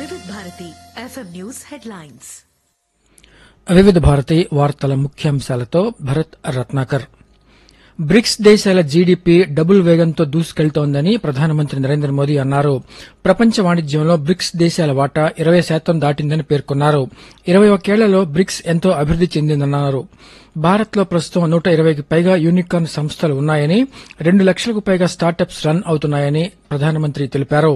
వివిధ Bharati FM news headlines Vividh Bharati వార్తల ముఖ్యాంశాలతో భరత్ రత్నాకర్ బ్రిక్స్ దేశాల జీడీపీ డబుల్ వేగంతో దూసుకెళ్తోందని ప్రధానమంత్రి నరేంద్ర మోదీ అన్నారు ప్రపంచ వాణిజ్యంలో బ్రిక్స్ దేశాల వాటా ఇరవై శాతం దాటిందని పేర్కొన్నారు ఇరవై ఒకేళ్లలో బ్రిక్స్ ఎంతో అభివృద్ది చెందిందన్నారు భారత్లో ప్రస్తుతం నూట ఇరవైకి పైగా యూనికార్న్ సంస్థలు ఉన్నాయని రెండు లక్షలకు పైగా స్టార్టప్స్ రన్ అవుతున్నాయని ప్రధానమంత్రి తెలిపారు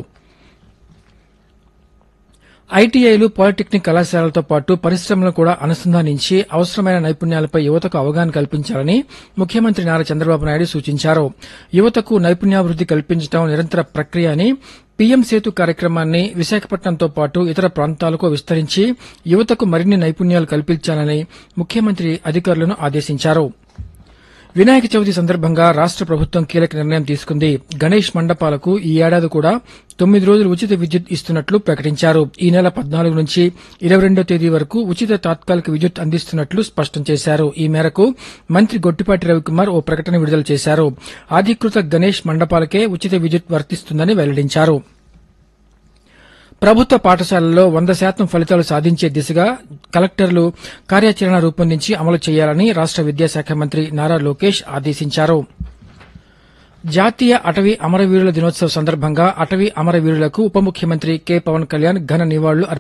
ఐటీఐలు పాలిటెక్నిక్ కళాశాలలతో పాటు పరిశ్రమలను కూడా అనుసంధానించి అవసరమైన నైపుణ్యాలపై యువతకు అవగాహన కల్పించాలని ముఖ్యమంత్రి నారా చంద్రబాబు నాయుడు సూచించారు యువతకు నైపుణ్యాభివృద్ది కల్పించడం నిరంతర ప్రక్రియ అని పీఎం సేతు కార్యక్రమాన్ని విశాఖపట్నంతో పాటు ఇతర ప్రాంతాలకు విస్తరించి యువతకు మరిన్ని నైపుణ్యాలు కల్పించాలని ముఖ్యమంత్రి అధికారులను ఆదేశించారు వినాయక చవితి సందర్భంగా రాష్ట ప్రభుత్వం కీలక నిర్ణయం తీసుకుంది గణేష్ మండపాలకు ఈ ఏడాది కూడా తొమ్మిది రోజులు ఉచిత విద్యుత్ ఇస్తున్నట్లు ప్రకటించారు ఈ నెల పద్నాలుగు నుంచి ఇరవై రెండో తేదీ వరకు ఉచిత తాత్కాలిక విద్యుత్ అందిస్తున్నట్లు స్పష్టం చేశారు ఈ మేరకు మంత్రి గొట్టిపాటి రవికుమార్ ఓ ప్రకటన విడుదల చేశారు అధీకృత గణేష్ మండపాలకే ఉచిత విద్యుత్ వర్తిస్తుందని వెల్లడించారు ప్రభుత్వ పాఠశాలల్లో వంద శాతం ఫలితాలు సాధించే దిశగా కలెక్టర్లు కార్యాచరణ రూపొందించి అమలు చేయాలని రాష్ట విద్యాశాఖ మంత్రి నారా లోకేష్ ఆదేశించారు జాతీయ అటవీ అమరవీరుల దినోత్సవ సందర్భంగా అటవీ అమరవీరులకు ఉప ముఖ్యమంత్రి కె పవన్ కళ్యాణ్ ఘన నివాళులు